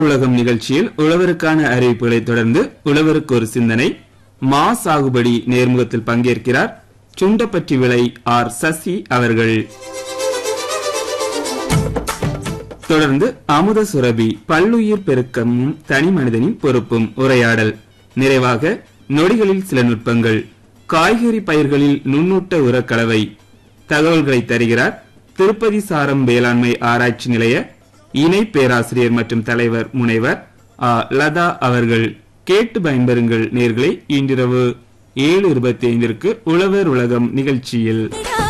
உலகம் நிகழ்ச்சியில் உழவருக்கான அறிவிப்புகளை தொடர்ந்து உழவருக்கு ஒரு சிந்தனை மா சாகுபடி நேர்முகத்தில் பங்கேற்கிறார் சுண்டப்பட்டி விளை ஆர் சசி அவர்கள் தொடர்ந்து அமுத சுரபி பல்லுயிர் பெருக்கமும் தனி மனிதனின் பொறுப்பும் உரையாடல் நிறைவாக நொடிகளில் சில நுட்பங்கள் காய்கறி பயிர்களில் நுண்ணூட்ட உரக்கலவை தகவல்களை தருகிறார் திருப்பதி சாரம் வேளாண்மை ஆராய்ச்சி நிலைய இணை பேராசிரியர் மற்றும் தலைவர் முனைவர் ஆ லதா அவர்கள் கேட்டு பயன்பெறுங்கள் நேர்களை இன்றிரவு ஏழு இருபத்தி ஐந்திற்கு உழவர் உலகம் நிகழ்ச்சியில்